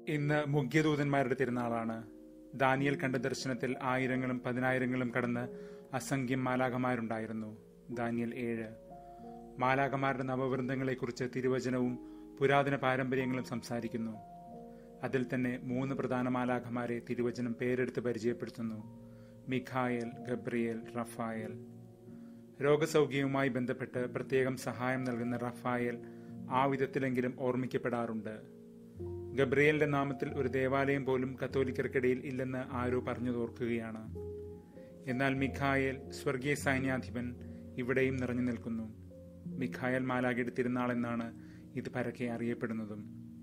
ഇന്ന് മുഖ്യദൂതന്മാരുടെ തിരുനാളാണ് ദാനിയൽ കണ്ട ദർശനത്തിൽ ആയിരങ്ങളും പതിനായിരങ്ങളും കടന്ന് അസംഖ്യം മാലാകമാരുണ്ടായിരുന്നു ദാനിയൽ ഏഴ് മാലാകമാരുടെ നവവൃന്ദങ്ങളെക്കുറിച്ച് തിരുവചനവും പുരാതന പാരമ്പര്യങ്ങളും സംസാരിക്കുന്നു അതിൽ തന്നെ മൂന്ന് പ്രധാന മാലാഖമാരെ തിരുവചനം പേരെടുത്ത് പരിചയപ്പെടുത്തുന്നു മിഖായൽ ഗബ്രിയേൽ റഫായൽ രോഗസൗഖ്യവുമായി ബന്ധപ്പെട്ട് പ്രത്യേകം സഹായം നൽകുന്ന റഫായൽ ആ വിധത്തിലെങ്കിലും ഓർമ്മിക്കപ്പെടാറുണ്ട് ഗബ്രിയലിന്റെ നാമത്തിൽ ഒരു ദേവാലയം പോലും കത്തോലിക്കർക്കിടയിൽ ഇല്ലെന്ന് ആരോ പറഞ്ഞതോർക്കുകയാണ് എന്നാൽ മിഖായൽ സ്വർഗീയ സൈന്യാധിപൻ ഇവിടെയും നിറഞ്ഞു നിൽക്കുന്നു മിഖായൽ മാലാഖയുടെ തിരുനാൾ എന്നാണ് ഇത് പരക്കെ അറിയപ്പെടുന്നതും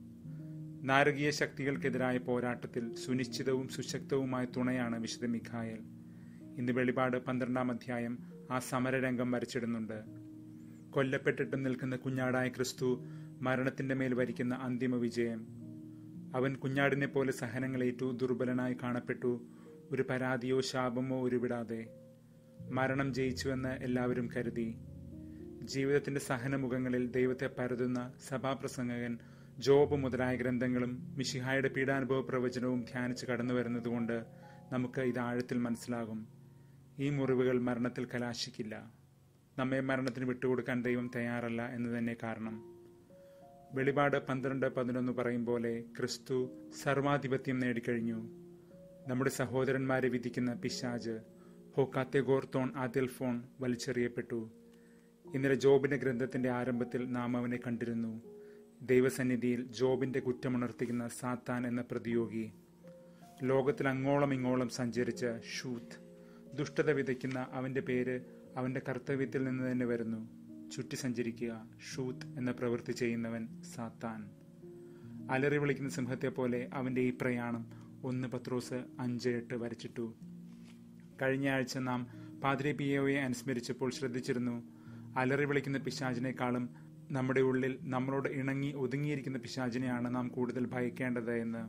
നാരകീയ ശക്തികൾക്കെതിരായ പോരാട്ടത്തിൽ സുനിശ്ചിതവും സുശക്തവുമായ തുണയാണ് വിശുദ്ധ മിഖായൽ ഇന്ന് വെളിപാട് പന്ത്രണ്ടാം അധ്യായം ആ സമരരംഗം വരച്ചിടുന്നുണ്ട് കൊല്ലപ്പെട്ടിട്ടും നിൽക്കുന്ന കുഞ്ഞാടായ ക്രിസ്തു മരണത്തിന്റെ മേൽ വരിക്കുന്ന അന്തിമ വിജയം അവൻ കുഞ്ഞാടിനെ പോലെ സഹനങ്ങളേറ്റു ദുർബലനായി കാണപ്പെട്ടു ഒരു പരാതിയോ ശാപമോ ഉരുവിടാതെ മരണം ജയിച്ചുവെന്ന് എല്ലാവരും കരുതി ജീവിതത്തിന്റെ സഹനമുഖങ്ങളിൽ ദൈവത്തെ പരതുന്ന സഭാപ്രസംഗകൻ ജോബ് മുതലായ ഗ്രന്ഥങ്ങളും മിഷിഹായുടെ പീഡാനുഭവ പ്രവചനവും ധ്യാനിച്ച് കടന്നു വരുന്നതുകൊണ്ട് നമുക്ക് ഇത് ആഴത്തിൽ മനസ്സിലാകും ഈ മുറിവുകൾ മരണത്തിൽ കലാശിക്കില്ല നമ്മെ മരണത്തിന് വിട്ടുകൊടുക്കാൻ ദൈവം തയ്യാറല്ല എന്ന് തന്നെ കാരണം വെളിപാട് പന്ത്രണ്ട് പതിനൊന്ന് പറയും പോലെ ക്രിസ്തു സർവാധിപത്യം നേടിക്കഴിഞ്ഞു നമ്മുടെ സഹോദരന്മാരെ വിധിക്കുന്ന പിശാജ് ഹോ കാത്തഗോർത്തോൺ ആദിൽഫോൺ വലിച്ചെറിയപ്പെട്ടു ഇന്നലെ ജോബിന്റെ ഗ്രന്ഥത്തിന്റെ ആരംഭത്തിൽ നാം അവനെ കണ്ടിരുന്നു ദൈവസന്നിധിയിൽ ജോബിന്റെ കുറ്റമുണർത്തിക്കുന്ന സാത്താൻ എന്ന പ്രതിയോഗി ലോകത്തിൽ അങ്ങോളം ഇങ്ങോളം സഞ്ചരിച്ച ഷൂത്ത് ദുഷ്ടത വിതയ്ക്കുന്ന അവന്റെ പേര് അവന്റെ കർത്തവ്യത്തിൽ നിന്ന് തന്നെ വരുന്നു ചുറ്റി സഞ്ചരിക്കുക ഷൂത്ത് എന്ന പ്രവൃത്തി ചെയ്യുന്നവൻ സാത്താൻ അലറി വിളിക്കുന്ന സിംഹത്തെ പോലെ അവന്റെ ഈ പ്രയാണം ഒന്ന് പത്രോസ് അഞ്ച് എട്ട് വരച്ചിട്ടു കഴിഞ്ഞ ആഴ്ച നാം പാദ്രി പിയോയെ അനുസ്മരിച്ചപ്പോൾ ശ്രദ്ധിച്ചിരുന്നു അലറി വിളിക്കുന്ന പിശാചിനേക്കാളും നമ്മുടെ ഉള്ളിൽ നമ്മളോട് ഇണങ്ങി ഒതുങ്ങിയിരിക്കുന്ന പിശാചിനെയാണ് നാം കൂടുതൽ ഭയക്കേണ്ടത് എന്ന്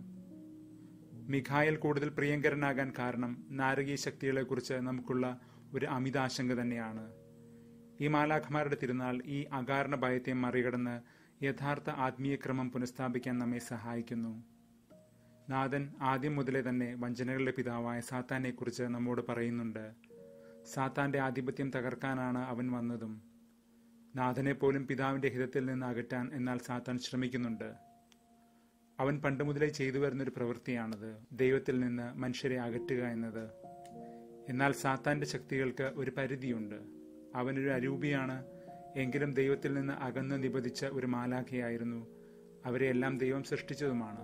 മിഖായൽ കൂടുതൽ പ്രിയങ്കരനാകാൻ കാരണം നാരകീയ ശക്തികളെക്കുറിച്ച് നമുക്കുള്ള ഒരു അമിതാശങ്ക തന്നെയാണ് ഈ മാലാഖമാരുടെ തിരുനാൾ ഈ അകാരണ ഭയത്തെ മറികടന്ന് യഥാർത്ഥ ആത്മീയ ക്രമം പുനഃസ്ഥാപിക്കാൻ നമ്മെ സഹായിക്കുന്നു നാഥൻ ആദ്യം മുതലേ തന്നെ വഞ്ചനകളുടെ പിതാവായ സാത്താനെക്കുറിച്ച് നമ്മോട് പറയുന്നുണ്ട് സാത്താന്റെ ആധിപത്യം തകർക്കാനാണ് അവൻ വന്നതും നാഥനെ പോലും പിതാവിന്റെ ഹിതത്തിൽ നിന്ന് അകറ്റാൻ എന്നാൽ സാത്താൻ ശ്രമിക്കുന്നുണ്ട് അവൻ പണ്ട് മുതലേ ചെയ്തു വരുന്നൊരു പ്രവൃത്തിയാണത് ദൈവത്തിൽ നിന്ന് മനുഷ്യരെ അകറ്റുക എന്നത് എന്നാൽ സാത്താന്റെ ശക്തികൾക്ക് ഒരു പരിധിയുണ്ട് അവനൊരു അരൂപിയാണ് എങ്കിലും ദൈവത്തിൽ നിന്ന് അകന്ന് നിബദിച്ച ഒരു മാലാഖയായിരുന്നു അവരെയെല്ലാം ദൈവം സൃഷ്ടിച്ചതുമാണ്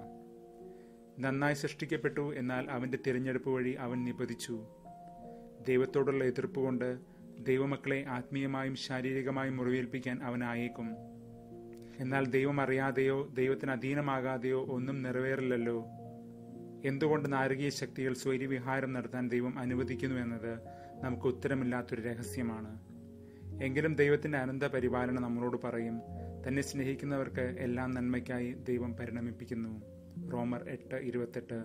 നന്നായി സൃഷ്ടിക്കപ്പെട്ടു എന്നാൽ അവന്റെ തിരഞ്ഞെടുപ്പ് വഴി അവൻ നിബദിച്ചു ദൈവത്തോടുള്ള എതിർപ്പ് കൊണ്ട് ദൈവമക്കളെ ആത്മീയമായും ശാരീരികമായും മുറിവേൽപ്പിക്കാൻ അവനായേക്കും എന്നാൽ ദൈവം അറിയാതെയോ ദൈവത്തിന് അധീനമാകാതെയോ ഒന്നും നിറവേറില്ലല്ലോ എന്തുകൊണ്ട് നാരകീയ ശക്തികൾ സ്വൈര്യവിഹാരം നടത്താൻ ദൈവം അനുവദിക്കുന്നു എന്നത് നമുക്ക് ഉത്തരമില്ലാത്തൊരു രഹസ്യമാണ് എങ്കിലും ദൈവത്തിന്റെ അനന്ത പരിപാലന നമ്മളോട് പറയും തന്നെ സ്നേഹിക്കുന്നവർക്ക് എല്ലാം നന്മയ്ക്കായി ദൈവം പരിണമിപ്പിക്കുന്നു റോമർ എട്ട് ഇരുപത്തെട്ട്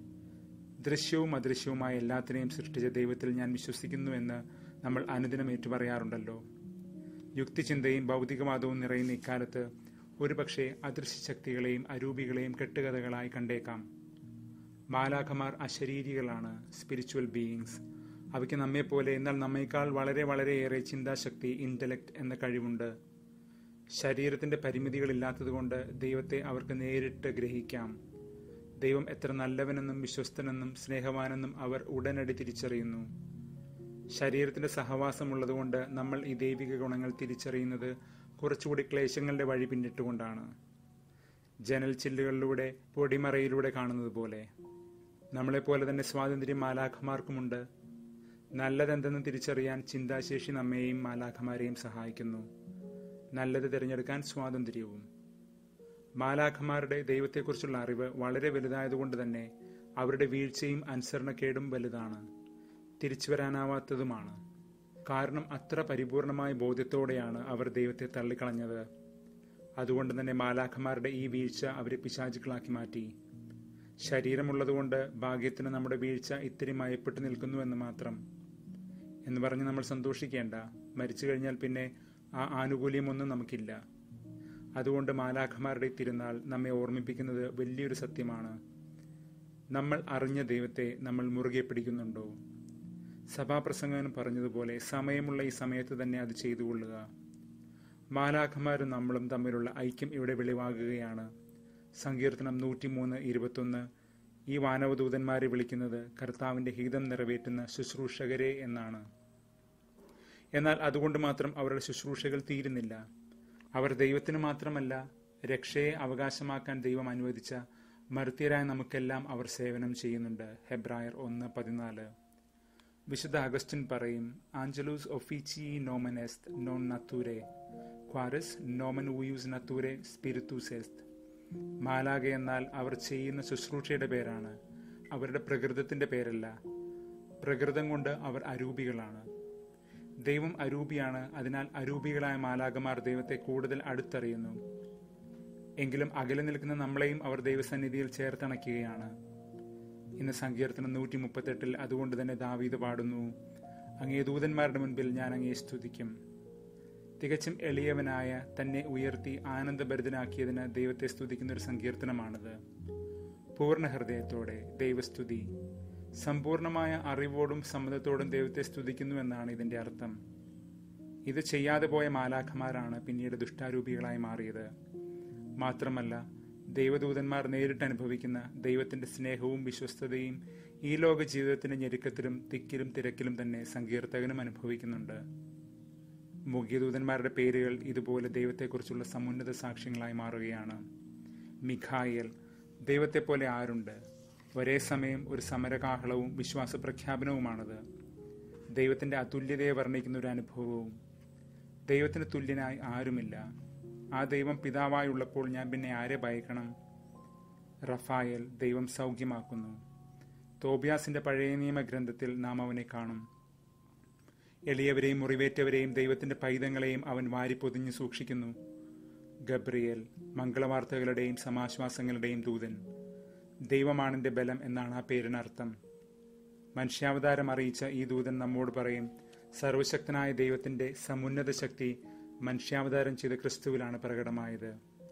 ദൃശ്യവും അദൃശ്യവുമായ എല്ലാത്തിനെയും സൃഷ്ടിച്ച ദൈവത്തിൽ ഞാൻ വിശ്വസിക്കുന്നു എന്ന് നമ്മൾ അനുദിനം ഏറ്റുപറയാറുണ്ടല്ലോ യുക്തിചിന്തയും ഭൗതികവാദവും നിറയുന്ന ഇക്കാലത്ത് ഒരുപക്ഷെ അദൃശ്യ ശക്തികളെയും അരൂപികളെയും കെട്ടുകഥകളായി കണ്ടേക്കാം മാലാഖമാർ അശരീരികളാണ് സ്പിരിച്വൽ ബീയിങ്സ് അവയ്ക്ക് നമ്മെപ്പോലെ എന്നാൽ നമ്മേക്കാൾ വളരെ വളരെയേറെ ചിന്താശക്തി ഇന്റലക്ട് എന്ന കഴിവുണ്ട് ശരീരത്തിന്റെ പരിമിതികളില്ലാത്തതുകൊണ്ട് ദൈവത്തെ അവർക്ക് നേരിട്ട് ഗ്രഹിക്കാം ദൈവം എത്ര നല്ലവനെന്നും വിശ്വസ്തനെന്നും സ്നേഹവാനെന്നും അവർ ഉടനടി തിരിച്ചറിയുന്നു ശരീരത്തിന്റെ സഹവാസമുള്ളതുകൊണ്ട് നമ്മൾ ഈ ദൈവിക ഗുണങ്ങൾ തിരിച്ചറിയുന്നത് കുറച്ചുകൂടി ക്ലേശങ്ങളുടെ വഴി പിന്നിട്ടുകൊണ്ടാണ് ജനൽ ചില്ലുകളിലൂടെ പൊടിമറയിലൂടെ കാണുന്നത് പോലെ നമ്മളെപ്പോലെ തന്നെ സ്വാതന്ത്ര്യം മാലാഖമാർക്കുമുണ്ട് നല്ലതെന്തെന്ന് തിരിച്ചറിയാൻ ചിന്താശേഷി നമ്മെയും മാലാഖമാരെയും സഹായിക്കുന്നു നല്ലത് തിരഞ്ഞെടുക്കാൻ സ്വാതന്ത്ര്യവും മാലാഖമാരുടെ ദൈവത്തെക്കുറിച്ചുള്ള അറിവ് വളരെ വലുതായതുകൊണ്ട് തന്നെ അവരുടെ വീഴ്ചയും അനുസരണക്കേടും വലുതാണ് തിരിച്ചു വരാനാവാത്തതുമാണ് കാരണം അത്ര പരിപൂർണമായ ബോധ്യത്തോടെയാണ് അവർ ദൈവത്തെ തള്ളിക്കളഞ്ഞത് അതുകൊണ്ട് തന്നെ മാലാഖമാരുടെ ഈ വീഴ്ച അവരെ പിശാചുക്കളാക്കി മാറ്റി ശരീരമുള്ളതുകൊണ്ട് ഭാഗ്യത്തിന് നമ്മുടെ വീഴ്ച ഇത്തിരി മയപ്പെട്ടു നിൽക്കുന്നു എന്ന് മാത്രം എന്ന് പറഞ്ഞ് നമ്മൾ സന്തോഷിക്കേണ്ട മരിച്ചു കഴിഞ്ഞാൽ പിന്നെ ആ ആനുകൂല്യമൊന്നും നമുക്കില്ല അതുകൊണ്ട് മാലാഖമാരുടെ തിരുനാൾ നമ്മെ ഓർമ്മിപ്പിക്കുന്നത് വലിയൊരു സത്യമാണ് നമ്മൾ അറിഞ്ഞ ദൈവത്തെ നമ്മൾ മുറുകെ പിടിക്കുന്നുണ്ടോ സഭാപ്രസംഗൻ പറഞ്ഞതുപോലെ സമയമുള്ള ഈ സമയത്ത് തന്നെ അത് ചെയ്തുകൊള്ളുക മാലാഖമാരും നമ്മളും തമ്മിലുള്ള ഐക്യം ഇവിടെ വെളിവാകുകയാണ് സങ്കീർത്തനം നൂറ്റിമൂന്ന് ഇരുപത്തൊന്ന് ഈ വാനവദൂതന്മാരെ വിളിക്കുന്നത് കർത്താവിന്റെ ഹിതം നിറവേറ്റുന്ന ശുശ്രൂഷകരെ എന്നാണ് എന്നാൽ അതുകൊണ്ട് മാത്രം അവരുടെ ശുശ്രൂഷകൾ തീരുന്നില്ല അവർ ദൈവത്തിന് മാത്രമല്ല രക്ഷയെ അവകാശമാക്കാൻ ദൈവം അനുവദിച്ച മർത്യരായ നമുക്കെല്ലാം അവർ സേവനം ചെയ്യുന്നുണ്ട് ഹെബ്രായർ ഒന്ന് പതിനാല് വിശുദ്ധ അഗസ്റ്റിൻ പറയും ആഞ്ചലൂസ് ഒഫീച്ചി നോമൻ എസ്ത് നോൺ നത്തൂരെ ക്വാരസ് നോമൻ ഊയൂസ് നത്തൂരെ സ്പിരിത്തൂസ് എസ്ത് മാലാക എന്നാൽ അവർ ചെയ്യുന്ന ശുശ്രൂഷയുടെ പേരാണ് അവരുടെ പ്രകൃതത്തിന്റെ പേരല്ല പ്രകൃതം കൊണ്ട് അവർ അരൂപികളാണ് ദൈവം അരൂപിയാണ് അതിനാൽ അരൂപികളായ മാലാകമാർ ദൈവത്തെ കൂടുതൽ അടുത്തറിയുന്നു എങ്കിലും അകലെ നിൽക്കുന്ന നമ്മളെയും അവർ ദൈവസന്നിധിയിൽ ചേർത്തണയ്ക്കുകയാണ് ഇന്ന് സങ്കീർത്തനം നൂറ്റി മുപ്പത്തെട്ടിൽ അതുകൊണ്ട് തന്നെ ദാവീത് പാടുന്നു അങ്ങേ ദൂതന്മാരുടെ മുൻപിൽ ഞാൻ അങ്ങേ സ്തുതിക്കും തികച്ചും എളിയവനായ തന്നെ ഉയർത്തി ആനന്ദഭരിതനാക്കിയതിന് ദൈവത്തെ സ്തുതിക്കുന്ന ഒരു സങ്കീർത്തനമാണിത് പൂർണ്ണ ഹൃദയത്തോടെ ദൈവസ്തുതി സമ്പൂർണമായ അറിവോടും സമ്മതത്തോടും ദൈവത്തെ സ്തുതിക്കുന്നു എന്നാണ് ഇതിന്റെ അർത്ഥം ഇത് ചെയ്യാതെ പോയ മാലാഖമാരാണ് പിന്നീട് ദുഷ്ടാരൂപികളായി മാറിയത് മാത്രമല്ല ദൈവദൂതന്മാർ നേരിട്ട് അനുഭവിക്കുന്ന ദൈവത്തിന്റെ സ്നേഹവും വിശ്വസ്തതയും ഈ ലോക ജീവിതത്തിന്റെ ഞെരുക്കത്തിലും തിക്കിലും തിരക്കിലും തന്നെ സങ്കീർത്തകനും അനുഭവിക്കുന്നുണ്ട് മുഖ്യദൂതന്മാരുടെ പേരുകൾ ഇതുപോലെ ദൈവത്തെക്കുറിച്ചുള്ള സമുന്നത സാക്ഷ്യങ്ങളായി മാറുകയാണ് മിഖായൽ ദൈവത്തെപ്പോലെ ആരുണ്ട് ഒരേ സമയം ഒരു സമരകാഹളവും വിശ്വാസ പ്രഖ്യാപനവുമാണത് ദൈവത്തിന്റെ അതുല്യതയെ വർണ്ണിക്കുന്ന ഒരു അനുഭവവും ദൈവത്തിന് തുല്യനായി ആരുമില്ല ആ ദൈവം പിതാവായുള്ളപ്പോൾ ഞാൻ പിന്നെ ആരെ ഭയക്കണം റഫായൽ ദൈവം സൗഖ്യമാക്കുന്നു തോബിയാസിന്റെ പഴയ നിയമ ഗ്രന്ഥത്തിൽ നാം അവനെ കാണും എളിയവരെയും മുറിവേറ്റവരെയും ദൈവത്തിന്റെ പൈതങ്ങളെയും അവൻ വാരിപ്പൊതിഞ്ഞ് സൂക്ഷിക്കുന്നു ഗബ്രിയേൽ മംഗളവാർത്തകളുടെയും സമാശ്വാസങ്ങളുടെയും ദൂതൻ ദൈവമാണെന്റെ ബലം എന്നാണ് ആ പേരിനർത്ഥം മനുഷ്യാവതാരം അറിയിച്ച ഈ ദൂതൻ നമ്മോട് പറയും സർവശക്തനായ ദൈവത്തിന്റെ സമുന്നത ശക്തി മനുഷ്യാവതാരം ചെയ്ത ക്രിസ്തുവിലാണ് പ്രകടമായത്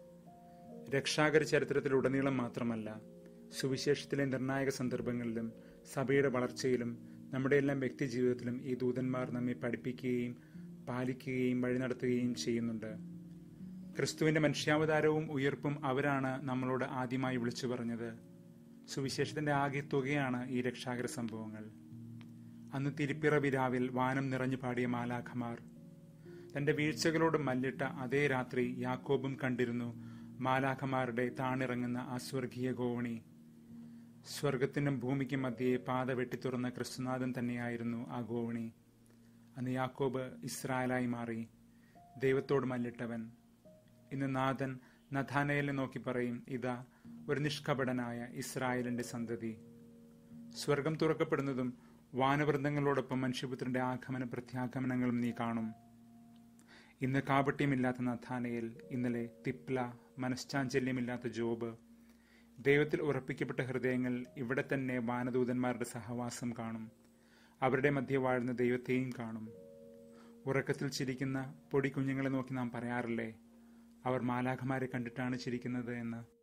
രക്ഷാകര ചരിത്രത്തിലുടനീളം മാത്രമല്ല സുവിശേഷത്തിലെ നിർണായക സന്ദർഭങ്ങളിലും സഭയുടെ വളർച്ചയിലും നമ്മുടെ എല്ലാം വ്യക്തി ജീവിതത്തിലും ഈ ദൂതന്മാർ നമ്മെ പഠിപ്പിക്കുകയും പാലിക്കുകയും വഴി നടത്തുകയും ചെയ്യുന്നുണ്ട് ക്രിസ്തുവിന്റെ മനുഷ്യാവതാരവും ഉയർപ്പും അവരാണ് നമ്മളോട് ആദ്യമായി വിളിച്ചു പറഞ്ഞത് സുവിശേഷത്തിന്റെ ആകെ തുകയാണ് ഈ രക്ഷാകര സംഭവങ്ങൾ അന്ന് തിരുപ്പിറവി രാവിൽ വാനം നിറഞ്ഞു പാടിയ മാലാഖമാർ തന്റെ വീഴ്ചകളോട് മല്ലിട്ട അതേ രാത്രി യാക്കോബും കണ്ടിരുന്നു മാലാഖമാരുടെ താണിറങ്ങുന്ന ആ സ്വർഗീയ ഗോവണി സ്വർഗത്തിനും ഭൂമിക്കും മധ്യേ പാത വെട്ടിത്തുറന്ന ക്രിസ്തുനാഥൻ തന്നെയായിരുന്നു ആ ഗോവണി അന്ന് യാക്കോബ് ഇസ്രായേലായി മാറി ദൈവത്തോട് മല്ലിട്ടവൻ ഇന്ന് നാഥൻ നഥാനയലിനെ നോക്കി പറയും ഇതാ ഒരു നിഷ്കപടനായ ഇസ്രായേലിന്റെ സന്തതി സ്വർഗം തുറക്കപ്പെടുന്നതും വാനവൃന്ദങ്ങളോടൊപ്പം മനുഷ്യപുത്രന്റെ ആഗമന പ്രത്യാഗമനങ്ങളും നീ കാണും ഇന്ന് കാപട്യമില്ലാത്ത നഥാനയിൽ ഇന്നലെ തിപ്ല മനഃശാഞ്ചല്യമില്ലാത്ത ജോബ് ദൈവത്തിൽ ഉറപ്പിക്കപ്പെട്ട ഹൃദയങ്ങൾ ഇവിടെ തന്നെ വാനദൂതന്മാരുടെ സഹവാസം കാണും അവരുടെ മധ്യ വാഴുന്ന ദൈവത്തെയും കാണും ഉറക്കത്തിൽ ചിരിക്കുന്ന പൊടി കുഞ്ഞുങ്ങളെ നോക്കി നാം പറയാറില്ലേ അവർ മാലാഖമാരെ കണ്ടിട്ടാണ് ചിരിക്കുന്നത് എന്ന്